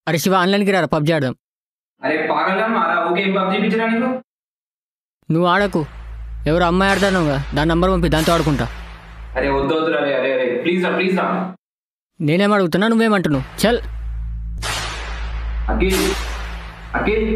అరే శివ ఆన్లైన్కి రారా పబ్జీ ఆడదాం అరే పాగలగా మారా ఓకే ఏం పబ్జీ పిచ్చరా నీకు నువ్వు ఆడకు ఎవరు అమ్మాయి ఆడతాను కదా దాని నంబర్ పంపి దాంతో ఆడుకుంటా అరే వద్దు వద్దు అరే అరే అరే ప్లీజ్ రా ప్లీజ్ రా నేనేం అడుగుతున్నా నువ్వేమంటున్నావు చల్ అఖిల్ అఖిల్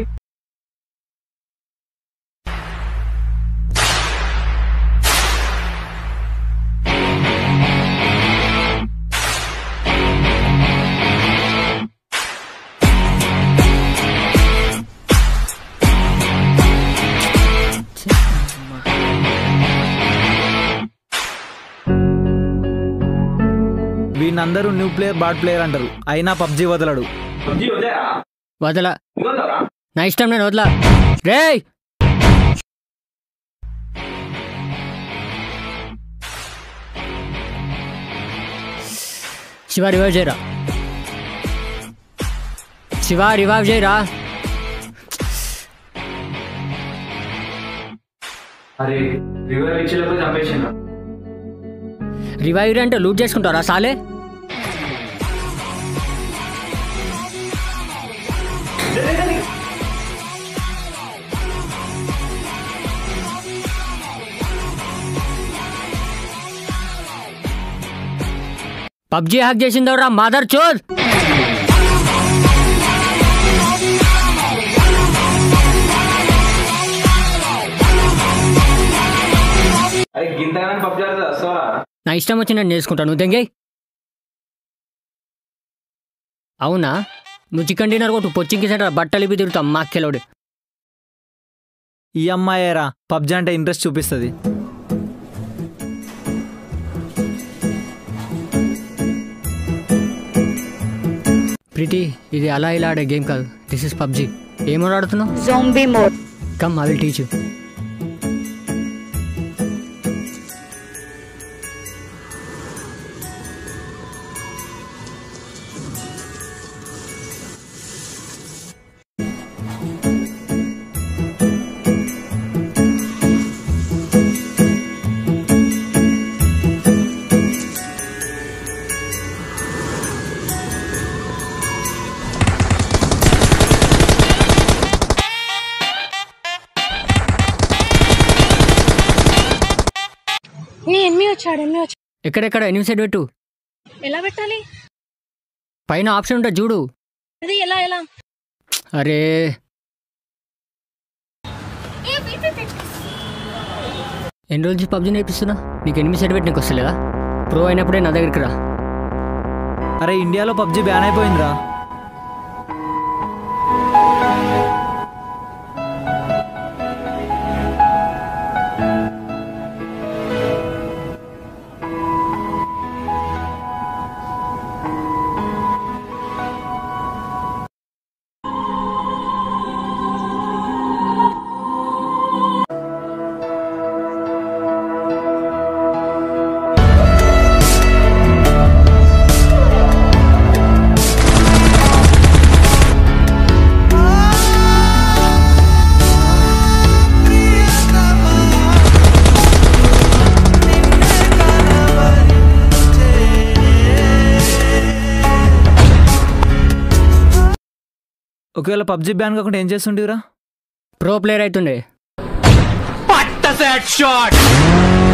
వీళ్ళందరూ న్యూ ప్లేయర్ బాడ్ ప్లేయర్ అంటారు అయినా పబ్జీ వదలడు పబ్జీ వద్దారా వదలా వదలరా నా ఇష్టం నేను వదలా రేయ్ శివ రివైవ్ చేయరా శివ రివైవ్ చేయరా అరే రివర్ ఇచ్చేటప్పుడు చంపేసిండ్రా రివైవ్ అంటే లూట్ చేసుకుంటారా సాలే పబ్జీ హ్యాక్ చేసిందవరా మదర్ చోద్ అరే గింతగానే పబ్జీ ఆడుతుంది వస్తావరా నా ఇష్టం వచ్చి నేను నేర్చుకుంటాను నువ్వు దెంగే అవునా నువ్వు చికెన్ డిన్నర్ కొట్టు పొచ్చింకి సెంటర్ బట్టలు ఇవి తిరుగుతాం మాక్కెలోడు ఈ అమ్మాయేరా పబ్జీ అంటే ఇంట్రెస్ట్ చూపిస్తుంది ప్రీతి ఇది అలా ఇలా ఆడే గేమ్ కాదు దిస్ ఇస్ పబ్జీ ఏమో ఆడుతున్నావు Zombie mode. Come I will teach you enemy వచ్చాడు ఎమ్మి వచ్చాడు ఎక్కడెక్కడ ఎనిమిది సైడ్ పెట్టు ఎలా పెట్టాలి పైన ఆప్షన్ ఉంటుంది చూడు అది ఎలా ఎలా అరే ఎన్ని రోజులు పబ్జీ నేర్పిస్తున్నా నీకు ఎనిమిది సైడ్ పెట్టి నీకు వస్తలేదా ప్రో అయినప్పుడే నా దగ్గరికి రా అరే ఇండియాలో పబ్జీ బ్యాన్ అయిపోయిందిరా ఒకవేళ పబ్జీ బ్యాన్ కాకుండా ఏం చేస్తుండేవిరా ప్రో ప్లేయర్ అవుతుండే What does that shot?